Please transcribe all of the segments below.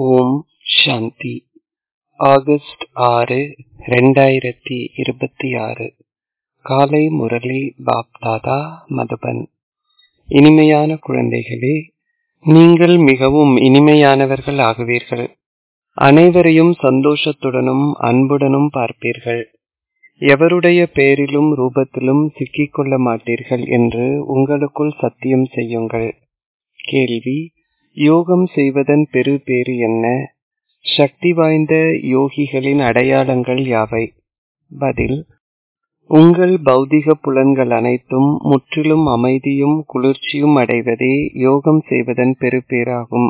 ஓம் சாந்தி August ஆறு ரெண்டாயிரத்தி இருபத்தி ஆறு காலை முரளி பாப்தாதா மதுபன் இனிமையான குழந்தைகளே நீங்கள் மிகவும் இனிமையானவர்கள் ஆகுவீர்கள் அனைவரையும் சந்தோஷத்துடனும் அன்புடனும் பார்ப்பீர்கள் எவருடைய பெயரிலும் ரூபத்திலும் சிக்கிக்கொள்ள மாட்டீர்கள் என்று உங்களுக்குள் சத்தியம் செய்யுங்கள் கேள்வி யோகம் செய்வதன் பெரு பேறு என்ன சக்தி வாய்ந்த யோகிகளின் அடையாளங்கள் யாவை பதில் உங்கள் பௌதிக புலன்கள் அனைத்தும் முற்றிலும் அமைதியும் குளிர்ச்சியும் அடைவதே யோகம் செய்வதன் பெருப்பேராகும்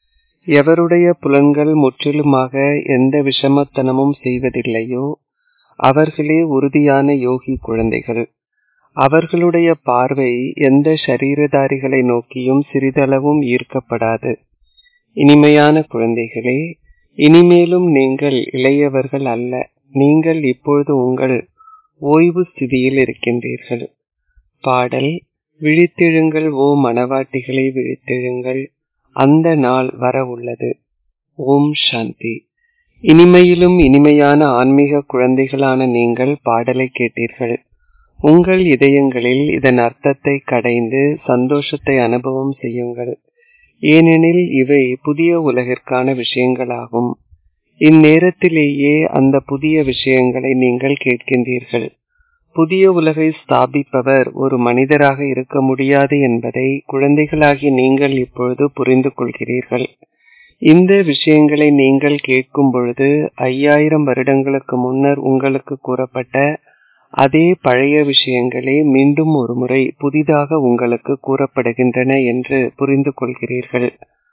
எவருடைய புலன்கள் முற்றிலுமாக எந்த விஷமத்தனமும் செய்வதில்லையோ அவர்களே உறுதியான யோகி குழந்தைகள் அவர்களுடைய பார்வை எந்த ஷரீரதாரிகளை நோக்கியும் சிறிதளவும் ஈர்க்கப்படாது இனிமையான குழந்தைகளே இனிமேலும் நீங்கள் இளையவர்கள் அல்ல நீங்கள் இப்பொழுது உங்கள் ஓய்வு ஸ்திதியில் இருக்கின்றீர்கள் பாடல் விழித்தெழுங்கள் ஓ மணவாட்டிகளை விழித்தெழுங்கள் அந்த நாள் வர உள்ளது ஓம் சாந்தி இனிமையிலும் இனிமையான ஆன்மீக குழந்தைகளான நீங்கள் பாடலை கேட்டீர்கள் உங்கள் இதயங்களில் இதன் அர்த்தத்தை கடைந்து சந்தோஷத்தை அனுபவம் செய்யுங்கள் ஏனெனில் இவை புதிய உலகிற்கான விஷயங்களாகும் இந்நேரத்திலேயே அந்த புதிய விஷயங்களை நீங்கள் கேட்கின்றீர்கள் புதிய உலகை ஸ்தாபிப்பவர் ஒரு மனிதராக இருக்க முடியாது என்பதை குழந்தைகளாகி நீங்கள் இப்பொழுது புரிந்து கொள்கிறீர்கள் இந்த விஷயங்களை நீங்கள் கேட்கும் பொழுது ஐயாயிரம் வருடங்களுக்கு முன்னர் உங்களுக்கு கூறப்பட்ட அதே பழைய விஷயங்களே மீண்டும் ஒரு முறை புதிதாக உங்களுக்கு கூறப்படுகின்றன என்று புரிந்து கொள்கிறீர்கள்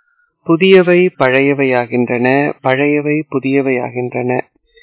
புதியவை பழையவையாகின்றன பழையவை புதியவையாகின்றன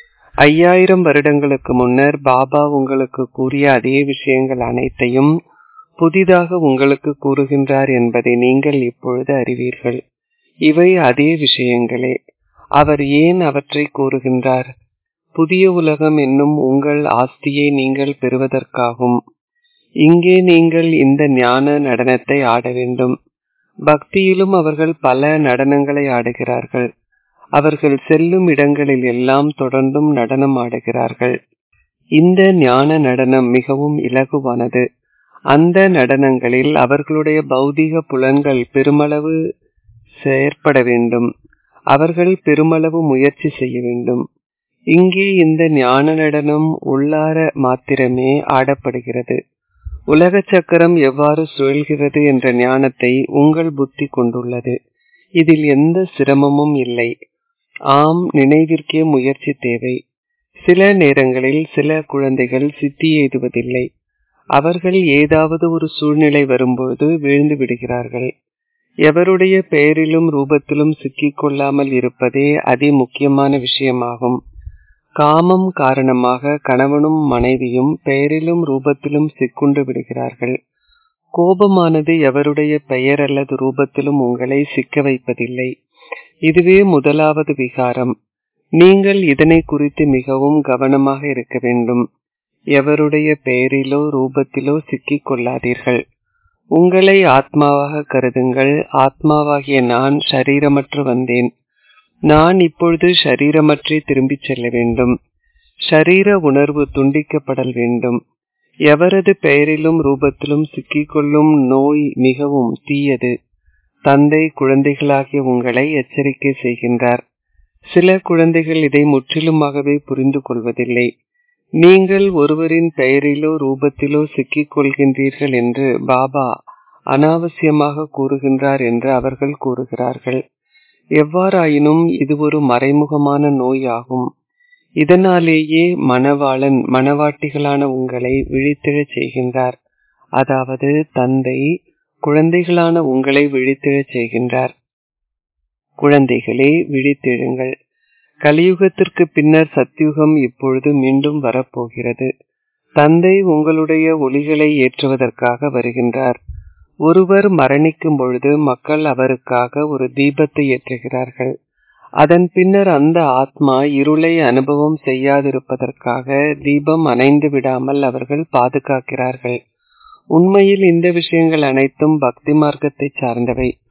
ஐயாயிரம் வருடங்களுக்கு முன்னர் பாபா உங்களுக்கு கூறிய அதே விஷயங்கள் அனைத்தையும் புதிதாக உங்களுக்கு கூறுகின்றார் என்பதை நீங்கள் இப்பொழுது அறிவீர்கள் இவை அதே விஷயங்களே அவர் ஏன் அவற்றை கூறுகின்றார் புதிய உலகம் என்னும் உங்கள் ஆஸ்தியை நீங்கள் பெறுவதற்காகும் இங்கே நீங்கள் இந்த ஞான நடனத்தை ஆட வேண்டும் பக்தியிலும் அவர்கள் பல நடனங்களை ஆடுகிறார்கள் அவர்கள் செல்லும் இடங்களில் எல்லாம் தொடர்ந்தும் நடனம் ஆடுகிறார்கள் இந்த ஞான நடனம் மிகவும் இலகுவானது அந்த நடனங்களில் அவர்களுடைய பௌதிக புலன்கள் பெருமளவு செயற்பட வேண்டும் அவர்கள் பெருமளவு முயற்சி செய்ய வேண்டும் இங்கே இந்த ஞான நடனம் உள்ளார மாத்திரமே ஆடப்படுகிறது உலக சக்கரம் எவ்வாறு சுழல்கிறது என்ற ஞானத்தை உங்கள் புத்தி கொண்டுள்ளது இதில் எந்த சிரமமும் இல்லை ஆம் நினைவிற்கே முயற்சி தேவை சில நேரங்களில் சில குழந்தைகள் சித்தி எய்துவதில்லை அவர்கள் ஏதாவது ஒரு சூழ்நிலை வரும்போது வீழ்ந்து விடுகிறார்கள் எவருடைய பெயரிலும் ரூபத்திலும் சிக்கிக் கொள்ளாமல் இருப்பதே அதி முக்கியமான விஷயமாகும் காமம் காரணமாக கணவனும் மனைவியும் பெயரிலும் ரூபத்திலும் சிக்குண்டு விடுகிறார்கள் கோபமானது எவருடைய பெயர் அல்லது ரூபத்திலும் உங்களை சிக்க வைப்பதில்லை இதுவே முதலாவது விகாரம் நீங்கள் இதனை குறித்து மிகவும் கவனமாக இருக்க வேண்டும் எவருடைய பெயரிலோ ரூபத்திலோ சிக்கிக் கொள்ளாதீர்கள் உங்களை ஆத்மாவாக கருதுங்கள் ஆத்மாவாகிய நான் ஷரீரமற்று வந்தேன் நான் இப்பொழுது ஷரீரமற்றே திரும்பிச் செல்ல வேண்டும் ஷரீர உணர்வு துண்டிக்கப்படல் வேண்டும் எவரது பெயரிலும் ரூபத்திலும் சிக்கிக்கொள்ளும் நோய் மிகவும் தீயது தந்தை குழந்தைகளாகிய உங்களை எச்சரிக்கை செய்கின்றார் சில குழந்தைகள் இதை முற்றிலுமாகவே புரிந்து கொள்வதில்லை நீங்கள் ஒருவரின் பெயரிலோ ரூபத்திலோ சிக்கிக் கொள்கின்றீர்கள் என்று பாபா அனாவசியமாக கூறுகின்றார் என்று அவர்கள் கூறுகிறார்கள் எவ்வாறாயினும் இது ஒரு மறைமுகமான நோய் ஆகும் இதனாலேயே மணவாளன் மணவாட்டிகளான உங்களை விழித்திழச் செய்கின்றார் அதாவது தந்தை குழந்தைகளான உங்களை விழித்திழச் செய்கின்றார் குழந்தைகளே விழித்தெழுங்கள் கலியுகத்திற்கு பின்னர் சத்யுகம் இப்பொழுது மீண்டும் வரப்போகிறது தந்தை உங்களுடைய ஒளிகளை ஏற்றுவதற்காக வருகின்றார் ஒருவர் மரணிக்கும் பொழுது மக்கள் அவருக்காக ஒரு தீபத்தை ஏற்றுகிறார்கள் அதன் பின்னர் அந்த ஆத்மா இருளை அனுபவம் செய்யாதிருப்பதற்காக தீபம் அணைந்து விடாமல் அவர்கள் பாதுகாக்கிறார்கள் உண்மையில் இந்த விஷயங்கள் அனைத்தும் பக்தி மார்க்கத்தை சார்ந்தவை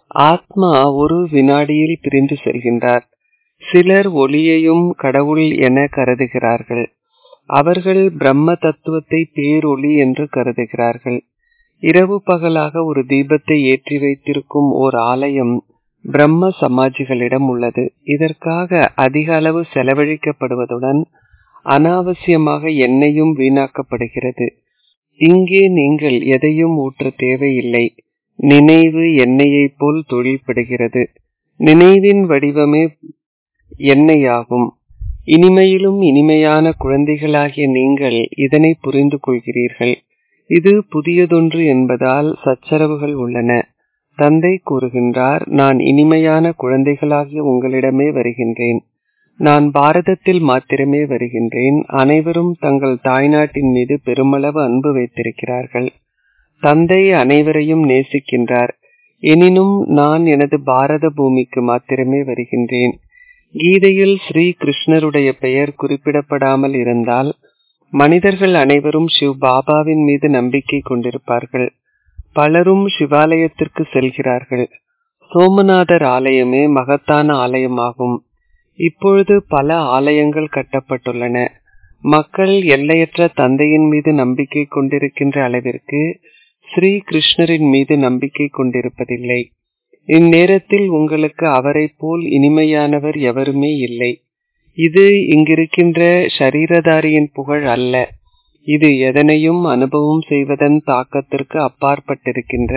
ஆத்மா ஒரு வினாடியில் பிரிந்து செல்கின்றார் சிலர் ஒளியையும் கடவுள் என கருதுகிறார்கள் அவர்கள் பிரம்ம தத்துவத்தை பேரொளி என்று கருதுகிறார்கள் இரவு பகலாக ஒரு தீபத்தை ஏற்றி வைத்திருக்கும் ஓர் ஆலயம் பிரம்ம சமாஜிகளிடம் உள்ளது இதற்காக அதிக அளவு செலவழிக்கப்படுவதுடன் அனாவசியமாக எண்ணெயும் வீணாக்கப்படுகிறது இங்கே நீங்கள் எதையும் ஊற்ற தேவையில்லை நினைவு எண்ணெயைப் போல் தொழில்படுகிறது நினைவின் வடிவமே எண்ணெயாகும் இனிமையிலும் இனிமையான குழந்தைகளாகிய நீங்கள் இதனை புரிந்து கொள்கிறீர்கள் இது புதியதொன்று என்பதால் சச்சரவுகள் உள்ளன தந்தை கூறுகின்றார் நான் இனிமையான குழந்தைகளாகிய உங்களிடமே வருகின்றேன் நான் பாரதத்தில் மாத்திரமே வருகின்றேன் அனைவரும் தங்கள் தாய்நாட்டின் மீது பெருமளவு அன்பு வைத்திருக்கிறார்கள் தந்தை அனைவரையும் நேசிக்கின்றார் எனினும் நான் எனது பாரத பூமிக்கு மாத்திரமே வருகின்றேன் கீதையில் ஸ்ரீ கிருஷ்ணருடைய பெயர் குறிப்பிடப்படாமல் இருந்தால் மனிதர்கள் அனைவரும் சிவ் பாபாவின் மீது நம்பிக்கை கொண்டிருப்பார்கள் பலரும் சிவாலயத்திற்கு செல்கிறார்கள் சோமநாதர் ஆலயமே மகத்தான ஆலயமாகும் இப்பொழுது பல ஆலயங்கள் கட்டப்பட்டுள்ளன மக்கள் எல்லையற்ற தந்தையின் மீது நம்பிக்கை கொண்டிருக்கின்ற அளவிற்கு ஸ்ரீ கிருஷ்ணரின் மீது நம்பிக்கை கொண்டிருப்பதில்லை இந்நேரத்தில் உங்களுக்கு அவரை போல் இனிமையானவர் எவருமே இல்லை இது இங்கிருக்கின்ற ஷரீரதாரியின் புகழ் அல்ல இது எதனையும் அனுபவம் செய்வதன் தாக்கத்திற்கு அப்பாற்பட்டிருக்கின்ற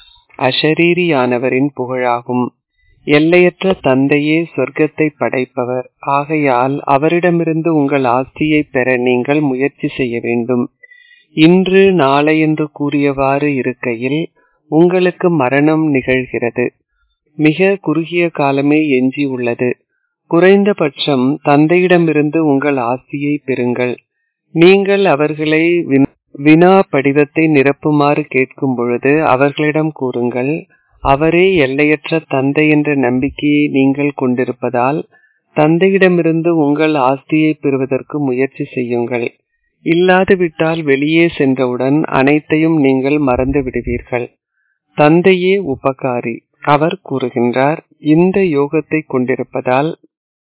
அஷரீரியானவரின் புகழாகும் எல்லையற்ற தந்தையே சொர்க்கத்தை படைப்பவர் ஆகையால் அவரிடமிருந்து உங்கள் ஆஸ்தியை பெற நீங்கள் முயற்சி செய்ய வேண்டும் இன்று நாளை என்று கூறியவாறு இருக்கையில் உங்களுக்கு மரணம் நிகழ்கிறது மிக குறுகிய காலமே எஞ்சி உள்ளது குறைந்தபட்சம் தந்தையிடமிருந்து உங்கள் ஆஸ்தியை பெறுங்கள் நீங்கள் அவர்களை வினா படிவத்தை நிரப்புமாறு கேட்கும் பொழுது அவர்களிடம் கூறுங்கள் அவரே எல்லையற்ற தந்தை என்ற நம்பிக்கையை நீங்கள் கொண்டிருப்பதால் தந்தையிடமிருந்து உங்கள் ஆஸ்தியை பெறுவதற்கு முயற்சி செய்யுங்கள் இல்லாது விட்டால் வெளியே சென்றவுடன் அனைத்தையும் நீங்கள் மறந்து விடுவீர்கள் தந்தையே உபகாரி அவர் கூறுகின்றார் இந்த யோகத்தை கொண்டிருப்பதால்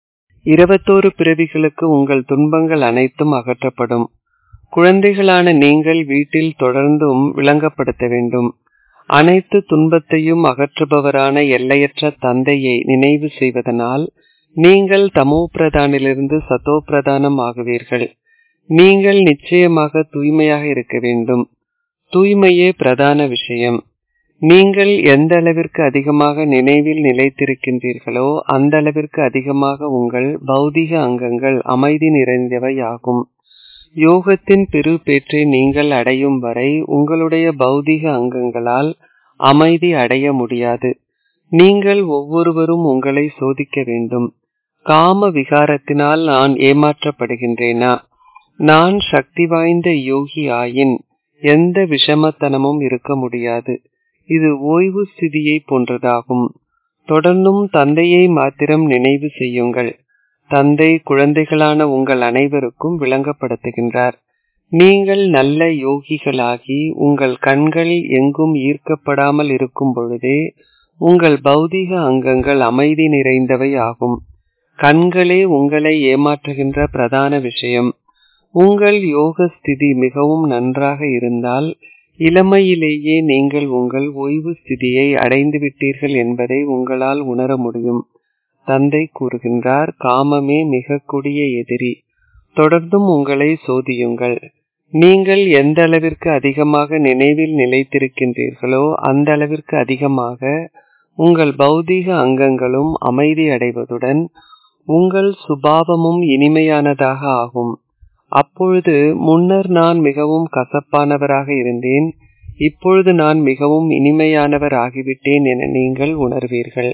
இருபத்தோரு பிறவிகளுக்கு உங்கள் துன்பங்கள் அனைத்தும் அகற்றப்படும் குழந்தைகளான நீங்கள் வீட்டில் தொடர்ந்தும் விளங்கப்படுத்த வேண்டும் அனைத்து துன்பத்தையும் அகற்றுபவரான எல்லையற்ற தந்தையை நினைவு செய்வதனால் நீங்கள் தமோ பிரதானிலிருந்து சதோ பிரதானம் ஆகுவீர்கள் நீங்கள் நிச்சயமாக தூய்மையாக இருக்க வேண்டும் தூய்மையே பிரதான விஷயம் நீங்கள் எந்த அளவிற்கு அதிகமாக நினைவில் நிலைத்திருக்கின்றீர்களோ அந்த அளவிற்கு அதிகமாக உங்கள் பௌதிக அங்கங்கள் அமைதி நிறைந்தவை ஆகும் யோகத்தின் பெரு பேற்றை நீங்கள் அடையும் வரை உங்களுடைய பௌதிக அங்கங்களால் அமைதி அடைய முடியாது நீங்கள் ஒவ்வொருவரும் உங்களை சோதிக்க வேண்டும் காம விகாரத்தினால் நான் ஏமாற்றப்படுகின்றேனா நான் சக்தி வாய்ந்த யோகி ஆயின் எந்த விஷமத்தனமும் இருக்க முடியாது இது ஓய்வு ஸ்திதியை போன்றதாகும் தொடர்ந்தும் தந்தையை மாத்திரம் நினைவு செய்யுங்கள் தந்தை குழந்தைகளான உங்கள் அனைவருக்கும் விளங்கப்படுத்துகின்றார் நீங்கள் நல்ல யோகிகளாகி உங்கள் கண்கள் எங்கும் ஈர்க்கப்படாமல் இருக்கும் பொழுதே உங்கள் பௌதிக அங்கங்கள் அமைதி நிறைந்தவை ஆகும் கண்களே உங்களை ஏமாற்றுகின்ற பிரதான விஷயம் உங்கள் யோக ஸ்திதி மிகவும் நன்றாக இருந்தால் இளமையிலேயே நீங்கள் உங்கள் ஓய்வு ஸ்திதியை அடைந்து விட்டீர்கள் என்பதை உங்களால் உணர முடியும் தந்தை கூறுகின்றார் காமமே மிக கொடிய எதிரி தொடர்ந்தும் உங்களை சோதியுங்கள் நீங்கள் எந்த அளவிற்கு அதிகமாக நினைவில் நிலைத்திருக்கின்றீர்களோ அந்த அளவிற்கு அதிகமாக உங்கள் பௌதீக அங்கங்களும் அமைதி அடைவதுடன் உங்கள் சுபாவமும் இனிமையானதாக ஆகும் அப்பொழுது முன்னர் நான் மிகவும் கசப்பானவராக இருந்தேன் இப்பொழுது நான் மிகவும் இனிமையானவர் ஆகிவிட்டேன் என நீங்கள் உணர்வீர்கள்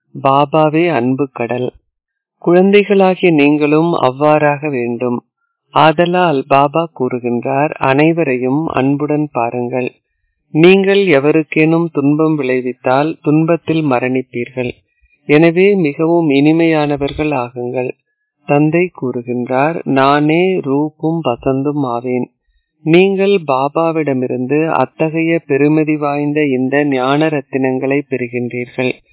பாபாவே அன்பு கடல் குழந்தைகளாகிய நீங்களும் அவ்வாறாக வேண்டும் ஆதலால் பாபா கூறுகின்றார் அனைவரையும் அன்புடன் பாருங்கள் நீங்கள் எவருக்கேனும் துன்பம் விளைவித்தால் துன்பத்தில் மரணிப்பீர்கள் எனவே மிகவும் இனிமையானவர்கள் ஆகுங்கள் தந்தை கூறுகின்றார் நானே ரூப்பும் வசந்தும் ஆவேன் நீங்கள் பாபாவிடமிருந்து அத்தகைய பெருமதி வாய்ந்த இந்த ஞான ரத்தினங்களை பெறுகின்றீர்கள்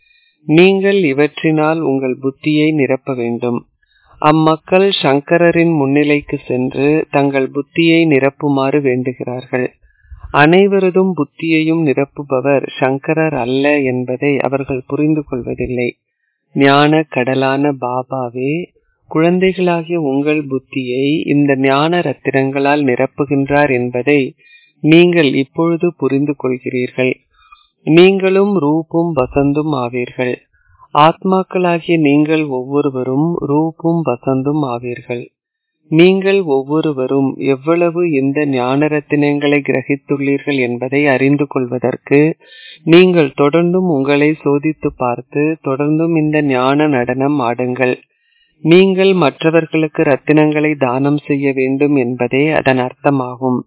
நீங்கள் இவற்றினால் உங்கள் புத்தியை நிரப்ப வேண்டும் அம்மக்கள் சங்கரரின் முன்னிலைக்கு சென்று தங்கள் புத்தியை நிரப்புமாறு வேண்டுகிறார்கள் அனைவரதும் புத்தியையும் நிரப்புபவர் சங்கரர் அல்ல என்பதை அவர்கள் புரிந்து கொள்வதில்லை ஞான கடலான பாபாவே குழந்தைகளாகிய உங்கள் புத்தியை இந்த ஞான ரத்தினங்களால் நிரப்புகின்றார் என்பதை நீங்கள் இப்பொழுது புரிந்து கொள்கிறீர்கள் நீங்களும் ரூப்பும் வசந்தும் ஆவீர்கள் ஆத்மாக்களாகிய நீங்கள் ஒவ்வொருவரும் ரூப்பும் வசந்தும் ஆவீர்கள் நீங்கள் ஒவ்வொருவரும் எவ்வளவு இந்த ஞான ரத்தினங்களை கிரகித்துள்ளீர்கள் என்பதை அறிந்து கொள்வதற்கு நீங்கள் தொடர்ந்தும் உங்களை சோதித்து பார்த்து தொடர்ந்தும் இந்த ஞான நடனம் ஆடுங்கள் நீங்கள் மற்றவர்களுக்கு ரத்தினங்களை தானம் செய்ய வேண்டும் என்பதே அதன் அர்த்தமாகும்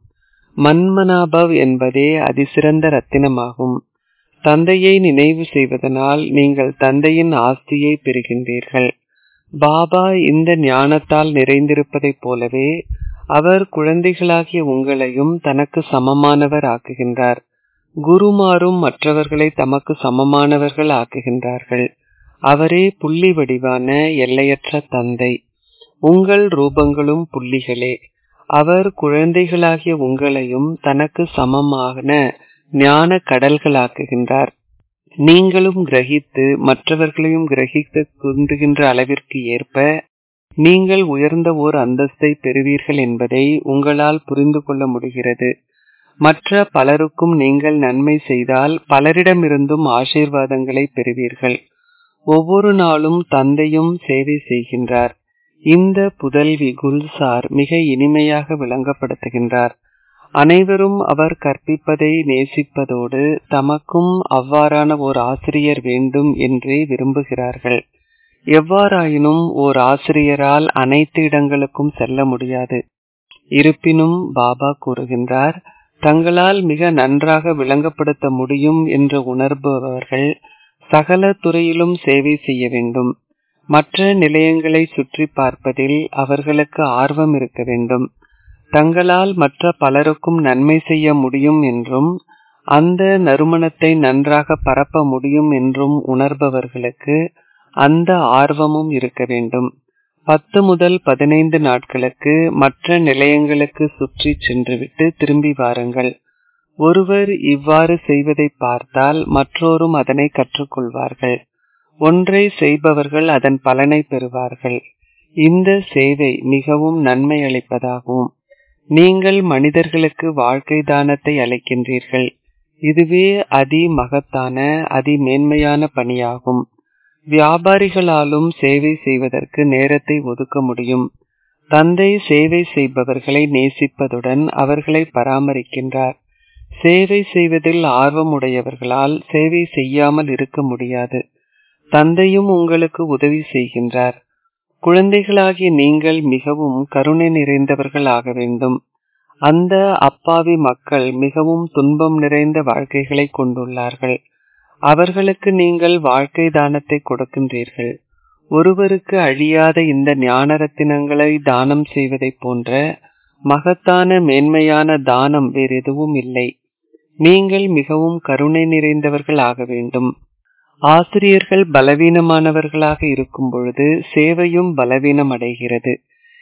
மன்மனாபவ் என்பதே அதிசிறந்த ரத்தினமாகும் தந்தையை நினைவு செய்வதனால் நீங்கள் தந்தையின் ஆஸ்தியை பெறுகின்றீர்கள் பாபா இந்த ஞானத்தால் நிறைந்திருப்பதைப் போலவே அவர் குழந்தைகளாகிய உங்களையும் தனக்கு சமமானவர் ஆக்குகின்றார் குருமாரும் மற்றவர்களை தமக்கு சமமானவர்கள் ஆக்குகின்றார்கள் அவரே புள்ளி வடிவான எல்லையற்ற தந்தை உங்கள் ரூபங்களும் புள்ளிகளே அவர் குழந்தைகளாகிய உங்களையும் தனக்கு சமமான ஞான கடல்களாக்குகின்றார் நீங்களும் கிரகித்து மற்றவர்களையும் கிரகிக்க குந்துகின்ற அளவிற்கு ஏற்ப நீங்கள் உயர்ந்த ஓர் அந்தஸ்தை பெறுவீர்கள் என்பதை உங்களால் புரிந்து கொள்ள முடிகிறது மற்ற பலருக்கும் நீங்கள் நன்மை செய்தால் பலரிடமிருந்தும் ஆசீர்வாதங்களை பெறுவீர்கள் ஒவ்வொரு நாளும் தந்தையும் சேவை செய்கின்றார் இந்த புதல்வி குல்சார் மிக இனிமையாக விளங்கப்படுத்துகின்றார் அனைவரும் அவர் கற்பிப்பதை நேசிப்பதோடு தமக்கும் அவ்வாறான ஓர் ஆசிரியர் வேண்டும் என்றே விரும்புகிறார்கள் எவ்வாறாயினும் ஓர் ஆசிரியரால் அனைத்து இடங்களுக்கும் செல்ல முடியாது இருப்பினும் பாபா கூறுகின்றார் தங்களால் மிக நன்றாக விளங்கப்படுத்த முடியும் என்று உணர்பவர்கள் சகல துறையிலும் சேவை செய்ய வேண்டும் மற்ற நிலையங்களை சுற்றி பார்ப்பதில் அவர்களுக்கு ஆர்வம் இருக்க வேண்டும் தங்களால் மற்ற பலருக்கும் நன்மை செய்ய முடியும் என்றும் அந்த நறுமணத்தை நன்றாக பரப்ப முடியும் என்றும் உணர்பவர்களுக்கு அந்த ஆர்வமும் இருக்க வேண்டும் பத்து முதல் பதினைந்து நாட்களுக்கு மற்ற நிலையங்களுக்கு சுற்றி சென்றுவிட்டு திரும்பி வாருங்கள் ஒருவர் இவ்வாறு செய்வதை பார்த்தால் மற்றோரும் அதனை கற்றுக்கொள்வார்கள் ஒன்றை செய்பவர்கள் அதன் பலனை பெறுவார்கள் இந்த சேவை மிகவும் நன்மை அளிப்பதாகும் நீங்கள் மனிதர்களுக்கு வாழ்க்கை தானத்தை அளிக்கின்றீர்கள் இதுவே அதி மகத்தான அதி மேன்மையான பணியாகும் வியாபாரிகளாலும் சேவை செய்வதற்கு நேரத்தை ஒதுக்க முடியும் தந்தை சேவை செய்பவர்களை நேசிப்பதுடன் அவர்களை பராமரிக்கின்றார் சேவை செய்வதில் ஆர்வமுடையவர்களால் சேவை செய்யாமல் இருக்க முடியாது தந்தையும் உங்களுக்கு உதவி செய்கின்றார் குழந்தைகளாகிய நீங்கள் மிகவும் கருணை நிறைந்தவர்கள் ஆக வேண்டும் அந்த அப்பாவி மக்கள் மிகவும் துன்பம் நிறைந்த வாழ்க்கைகளை கொண்டுள்ளார்கள் அவர்களுக்கு நீங்கள் வாழ்க்கை தானத்தை கொடுக்கின்றீர்கள் ஒருவருக்கு அழியாத இந்த ஞான ரத்தினங்களை தானம் செய்வதைப் போன்ற மகத்தான மேன்மையான தானம் வேறு எதுவும் இல்லை நீங்கள் மிகவும் கருணை நிறைந்தவர்கள் ஆக வேண்டும் ஆசிரியர்கள் பலவீனமானவர்களாக இருக்கும் பொழுது சேவையும் பலவீனம் அடைகிறது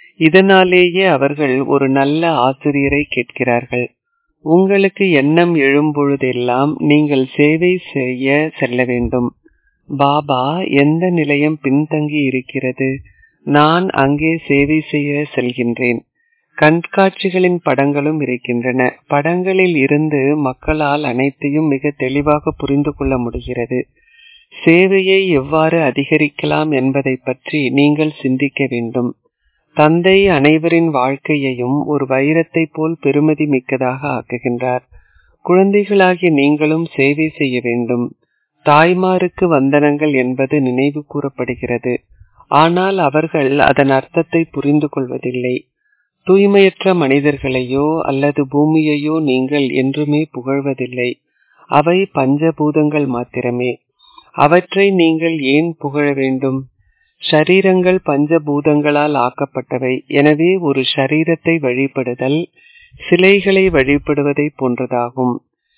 இதனாலேயே அவர்கள் ஒரு நல்ல ஆசிரியரை கேட்கிறார்கள் உங்களுக்கு எண்ணம் எழும்பொழுதெல்லாம் நீங்கள் சேவை செய்ய செல்ல வேண்டும் பாபா எந்த நிலையம் பின்தங்கி இருக்கிறது நான் அங்கே சேவை செய்ய செல்கின்றேன் கண்காட்சிகளின் படங்களும் இருக்கின்றன படங்களில் இருந்து மக்களால் அனைத்தையும் மிக தெளிவாக புரிந்து கொள்ள முடிகிறது சேவையை எவ்வாறு அதிகரிக்கலாம் என்பதை பற்றி நீங்கள் சிந்திக்க வேண்டும் தந்தை அனைவரின் வாழ்க்கையையும் ஒரு வைரத்தை போல் பெருமதி மிக்கதாக ஆக்குகின்றார் குழந்தைகளாகிய நீங்களும் சேவை செய்ய வேண்டும் தாய்மாருக்கு வந்தனங்கள் என்பது நினைவு கூறப்படுகிறது ஆனால் அவர்கள் அதன் அர்த்தத்தை புரிந்து கொள்வதில்லை தூய்மையற்ற மனிதர்களையோ அல்லது பூமியையோ நீங்கள் என்றுமே புகழ்வதில்லை அவை பஞ்சபூதங்கள் மாத்திரமே அவற்றை நீங்கள் ஏன் புகழ வேண்டும் ஷரீரங்கள் பஞ்சபூதங்களால் ஆக்கப்பட்டவை எனவே ஒரு ஷரீரத்தை வழிபடுதல் சிலைகளை வழிபடுவதை போன்றதாகும்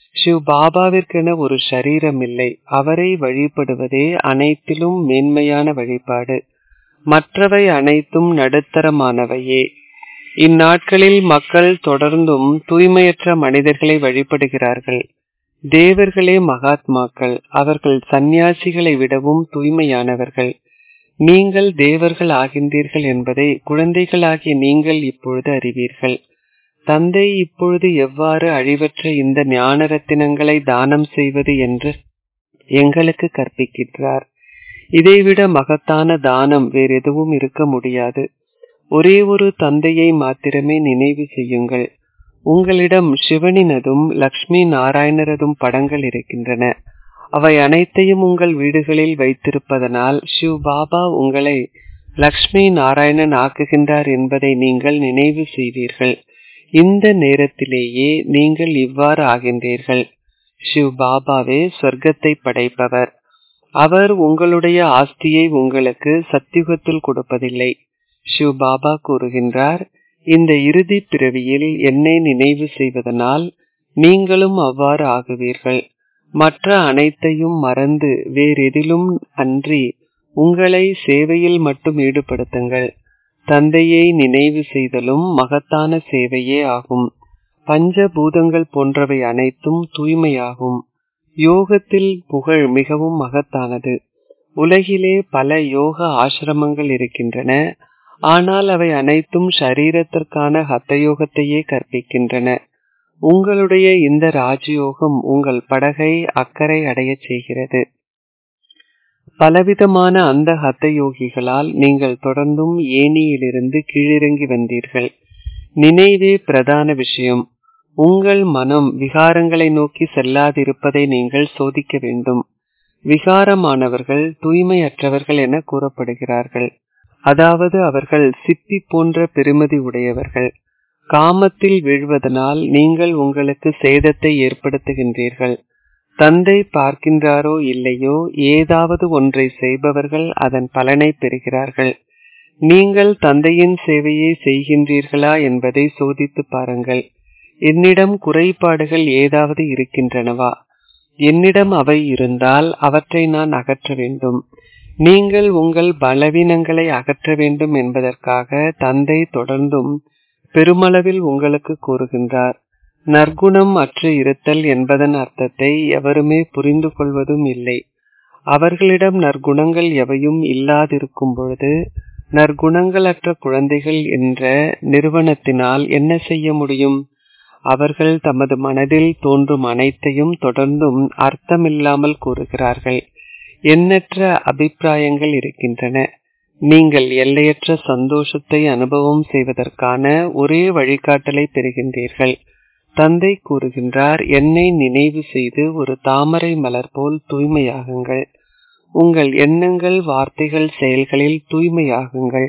சிவ் பாபாவிற்கென ஒரு சரீரம் இல்லை அவரை வழிபடுவதே அனைத்திலும் மேன்மையான வழிபாடு மற்றவை அனைத்தும் நடுத்தரமானவையே இந்நாட்களில் மக்கள் தொடர்ந்தும் தூய்மையற்ற மனிதர்களை வழிபடுகிறார்கள் தேவர்களே மகாத்மாக்கள் அவர்கள் சந்நியாசிகளை விடவும் தூய்மையானவர்கள் நீங்கள் தேவர்கள் ஆகின்றீர்கள் என்பதை குழந்தைகளாகிய நீங்கள் இப்பொழுது அறிவீர்கள் தந்தை இப்பொழுது எவ்வாறு அழிவற்ற இந்த ஞான ரத்தினங்களை தானம் செய்வது என்று எங்களுக்கு கற்பிக்கின்றார் இதைவிட மகத்தான தானம் வேறு எதுவும் இருக்க முடியாது ஒரே ஒரு தந்தையை மாத்திரமே நினைவு செய்யுங்கள் உங்களிடம் சிவனினதும் லக்ஷ்மி நாராயணரதும் படங்கள் இருக்கின்றன அவை அனைத்தையும் உங்கள் வீடுகளில் வைத்திருப்பதனால் சிவ் பாபா உங்களை லக்ஷ்மி நாராயணன் ஆக்குகின்றார் என்பதை நீங்கள் நினைவு செய்வீர்கள் இந்த நேரத்திலேயே நீங்கள் இவ்வாறு ஆகின்றீர்கள் சிவ் பாபாவே சொர்க்கத்தை படைப்பவர் அவர் உங்களுடைய ஆஸ்தியை உங்களுக்கு சத்தியுகத்தில் கொடுப்பதில்லை சிவ் பாபா கூறுகின்றார் இந்த இறுதி பிறவியில் என்னை நினைவு செய்வதனால் நீங்களும் அவ்வாறு ஆகுவீர்கள் மற்ற அனைத்தையும் மறந்து வேறெதிலும் அன்றி உங்களை சேவையில் மட்டும் ஈடுபடுத்துங்கள் தந்தையை நினைவு செய்தலும் மகத்தான சேவையே ஆகும் பஞ்சபூதங்கள் போன்றவை அனைத்தும் தூய்மையாகும் யோகத்தில் புகழ் மிகவும் மகத்தானது உலகிலே பல யோக ஆசிரமங்கள் இருக்கின்றன ஆனால் அவை அனைத்தும் ஷரீரத்திற்கான ஹத்தயோகத்தையே கற்பிக்கின்றன உங்களுடைய இந்த ராஜயோகம் உங்கள் படகை அக்கறை அடையச் செய்கிறது பலவிதமான அந்த ஹத்த யோகிகளால் நீங்கள் தொடர்ந்தும் ஏனியிலிருந்து கீழிறங்கி வந்தீர்கள் நினைவே பிரதான விஷயம் உங்கள் மனம் விகாரங்களை நோக்கி செல்லாதிருப்பதை நீங்கள் சோதிக்க வேண்டும் விகாரமானவர்கள் தூய்மையற்றவர்கள் என கூறப்படுகிறார்கள் அதாவது அவர்கள் சிப்பி போன்ற பெருமதி உடையவர்கள் காமத்தில் வீழ்வதனால் நீங்கள் உங்களுக்கு சேதத்தை ஏற்படுத்துகின்றீர்கள் தந்தை பார்க்கின்றாரோ இல்லையோ ஏதாவது ஒன்றை செய்பவர்கள் அதன் பலனை பெறுகிறார்கள் நீங்கள் தந்தையின் சேவையை செய்கின்றீர்களா என்பதை சோதித்து பாருங்கள் என்னிடம் குறைபாடுகள் ஏதாவது இருக்கின்றனவா என்னிடம் அவை இருந்தால் அவற்றை நான் அகற்ற வேண்டும் நீங்கள் உங்கள் பலவீனங்களை அகற்ற வேண்டும் என்பதற்காக தந்தை தொடர்ந்தும் பெருமளவில் உங்களுக்கு கூறுகின்றார் நற்குணம் அற்று இருத்தல் என்பதன் அர்த்தத்தை எவருமே புரிந்து கொள்வதும் இல்லை அவர்களிடம் நற்குணங்கள் எவையும் இல்லாதிருக்கும் பொழுது நற்குணங்களற்ற குழந்தைகள் என்ற நிறுவனத்தினால் என்ன செய்ய முடியும் அவர்கள் தமது மனதில் தோன்றும் அனைத்தையும் தொடர்ந்தும் அர்த்தமில்லாமல் கூறுகிறார்கள் எண்ணற்ற அபிப்பிராயங்கள் இருக்கின்றன நீங்கள் எல்லையற்ற சந்தோஷத்தை அனுபவம் செய்வதற்கான ஒரே வழிகாட்டலை பெறுகின்றீர்கள் தந்தை கூறுகின்றார் என்னை நினைவு செய்து ஒரு தாமரை மலர் போல் தூய்மையாகுங்கள் உங்கள் எண்ணங்கள் வார்த்தைகள் செயல்களில் தூய்மையாகுங்கள்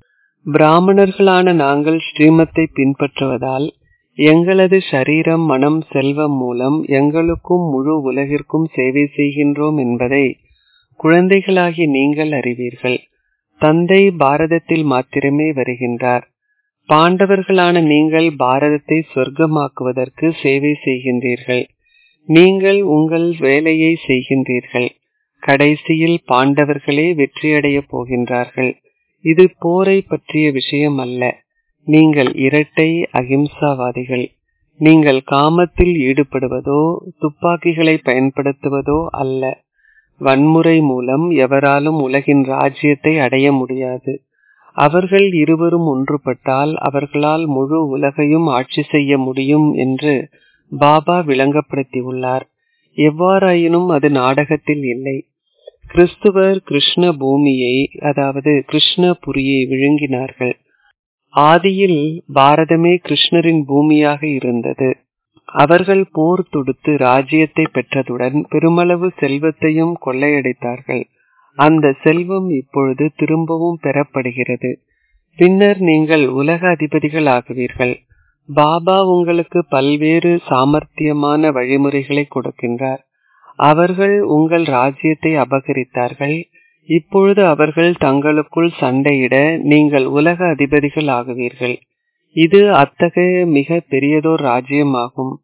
பிராமணர்களான நாங்கள் ஸ்ரீமத்தை பின்பற்றுவதால் எங்களது சரீரம் மனம் செல்வம் மூலம் எங்களுக்கும் முழு உலகிற்கும் சேவை செய்கின்றோம் என்பதை குழந்தைகளாகி நீங்கள் அறிவீர்கள் தந்தை பாரதத்தில் மாத்திரமே வருகின்றார் பாண்டவர்களான நீங்கள் பாரதத்தை சொர்க்கமாக்குவதற்கு சேவை செய்கின்றீர்கள் நீங்கள் உங்கள் வேலையை செய்கின்றீர்கள் கடைசியில் பாண்டவர்களே வெற்றியடைய போகின்றார்கள் இது போரை பற்றிய விஷயம் அல்ல நீங்கள் இரட்டை அகிம்சாவாதிகள் நீங்கள் காமத்தில் ஈடுபடுவதோ துப்பாக்கிகளை பயன்படுத்துவதோ அல்ல வன்முறை மூலம் எவராலும் உலகின் ராஜ்யத்தை அடைய முடியாது அவர்கள் இருவரும் ஒன்றுபட்டால் அவர்களால் முழு உலகையும் ஆட்சி செய்ய முடியும் என்று பாபா விளங்கப்படுத்தியுள்ளார் எவ்வாறாயினும் அது நாடகத்தில் இல்லை கிறிஸ்துவர் கிருஷ்ண பூமியை அதாவது கிருஷ்ணபுரியை விழுங்கினார்கள் ஆதியில் பாரதமே கிருஷ்ணரின் பூமியாக இருந்தது அவர்கள் போர் தொடுத்து ராஜ்யத்தை பெற்றதுடன் பெருமளவு செல்வத்தையும் கொள்ளையடித்தார்கள் அந்த செல்வம் இப்பொழுது திரும்பவும் பெறப்படுகிறது பின்னர் நீங்கள் உலக அதிபதிகள் ஆகுவீர்கள் பாபா உங்களுக்கு பல்வேறு சாமர்த்தியமான வழிமுறைகளை கொடுக்கின்றார் அவர்கள் உங்கள் ராஜ்யத்தை அபகரித்தார்கள் இப்பொழுது அவர்கள் தங்களுக்குள் சண்டையிட நீங்கள் உலக அதிபதிகள் ஆகுவீர்கள் இது அத்தகைய மிக பெரியதோர் ராஜ்யமாகும்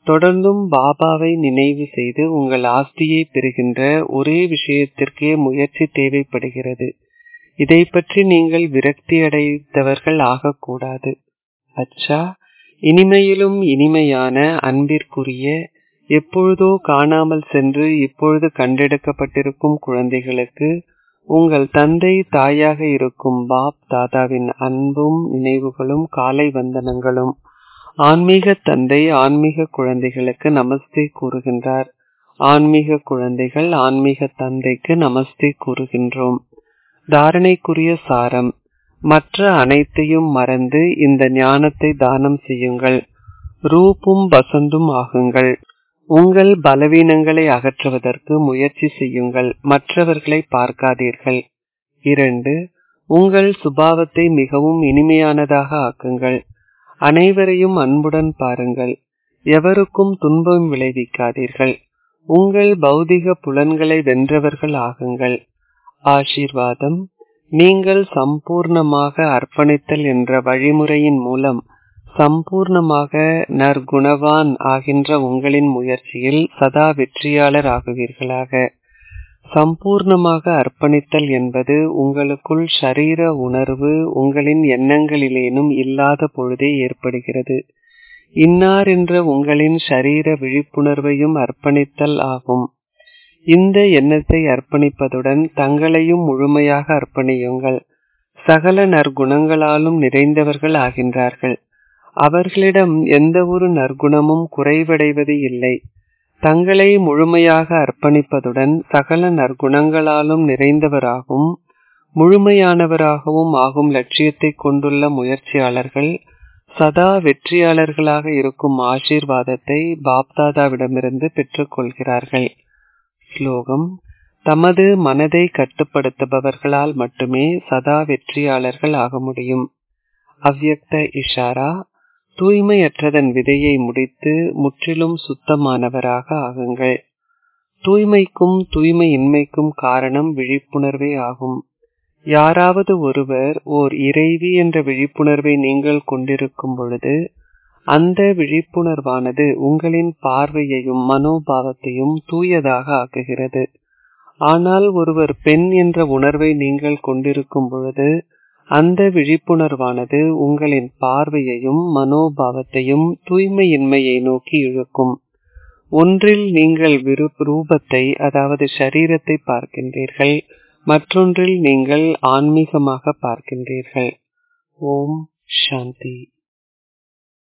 தொடர்ந்தும் பாபாவை நினைவு செய்து உங்கள் ஆஸ்தியை பெறுகின்ற ஒரே விஷயத்திற்கே முயற்சி தேவைப்படுகிறது இதை பற்றி நீங்கள் விரக்தி அடைந்தவர்கள் ஆகக்கூடாது அச்சா இனிமையிலும் இனிமையான அன்பிற்குரிய எப்பொழுதோ காணாமல் சென்று இப்பொழுது கண்டெடுக்கப்பட்டிருக்கும் குழந்தைகளுக்கு உங்கள் தந்தை தாயாக இருக்கும் பாப் தாதாவின் அன்பும் நினைவுகளும் காலை வந்தனங்களும் ஆன்மீக தந்தை ஆன்மீக குழந்தைகளுக்கு நமஸ்தே கூறுகின்றார் ஆன்மீக குழந்தைகள் ஆன்மீக தந்தைக்கு நமஸ்தே கூறுகின்றோம் தாரணைக்குரிய சாரம் மற்ற அனைத்தையும் மறந்து இந்த ஞானத்தை தானம் செய்யுங்கள் ரூப்பும் வசந்தும் ஆகுங்கள் உங்கள் பலவீனங்களை அகற்றுவதற்கு முயற்சி செய்யுங்கள் மற்றவர்களை பார்க்காதீர்கள் இரண்டு உங்கள் சுபாவத்தை மிகவும் இனிமையானதாக ஆக்குங்கள் அனைவரையும் அன்புடன் பாருங்கள் எவருக்கும் துன்பம் விளைவிக்காதீர்கள் உங்கள் பௌதிக புலன்களை வென்றவர்கள் ஆகுங்கள் ஆசீர்வாதம் நீங்கள் சம்பூர்ணமாக அர்ப்பணித்தல் என்ற வழிமுறையின் மூலம் சம்பூர்ணமாக நற்குணவான் ஆகின்ற உங்களின் முயற்சியில் சதா வெற்றியாளர் ஆகுவீர்களாக சம்பூர்ணமாக அர்ப்பணித்தல் என்பது உங்களுக்குள் ஷரீர உணர்வு உங்களின் எண்ணங்களிலேனும் இல்லாத பொழுதே ஏற்படுகிறது இன்னார் என்ற உங்களின் ஷரீர விழிப்புணர்வையும் அர்ப்பணித்தல் ஆகும் இந்த எண்ணத்தை அர்ப்பணிப்பதுடன் தங்களையும் முழுமையாக அர்ப்பணியுங்கள் சகல நற்குணங்களாலும் நிறைந்தவர்கள் ஆகின்றார்கள் அவர்களிடம் எந்த ஒரு நற்குணமும் குறைவடைவது இல்லை தங்களை முழுமையாக அர்ப்பணிப்பதுடன் சகல நற்குணங்களாலும் நிறைந்தவராகவும் முழுமையானவராகவும் ஆகும் லட்சியத்தை கொண்டுள்ள முயற்சியாளர்கள் சதா வெற்றியாளர்களாக இருக்கும் ஆசீர்வாதத்தை பாப்தாதாவிடமிருந்து பெற்றுக்கொள்கிறார்கள் ஸ்லோகம் தமது மனதை கட்டுப்படுத்துபவர்களால் மட்டுமே சதா வெற்றியாளர்கள் ஆக முடியும் அவ்யக்த இஷாரா தூய்மையற்றதன் விதையை முடித்து முற்றிலும் சுத்தமானவராக ஆகுங்கள் தூய்மைக்கும் தூய்மையின்மைக்கும் காரணம் விழிப்புணர்வே ஆகும் யாராவது ஒருவர் ஓர் இறைவி என்ற விழிப்புணர்வை நீங்கள் கொண்டிருக்கும் பொழுது அந்த விழிப்புணர்வானது உங்களின் பார்வையையும் மனோபாவத்தையும் தூயதாக ஆக்குகிறது ஆனால் ஒருவர் பெண் என்ற உணர்வை நீங்கள் கொண்டிருக்கும் பொழுது அந்த விழிப்புணர்வானது உங்களின் பார்வையையும் மனோபாவத்தையும் தூய்மையின்மையை நோக்கி இழுக்கும் ஒன்றில் நீங்கள் விரு ரூபத்தை அதாவது சரீரத்தை பார்க்கின்றீர்கள் மற்றொன்றில் நீங்கள் ஆன்மீகமாக பார்க்கின்றீர்கள் ஓம் சாந்தி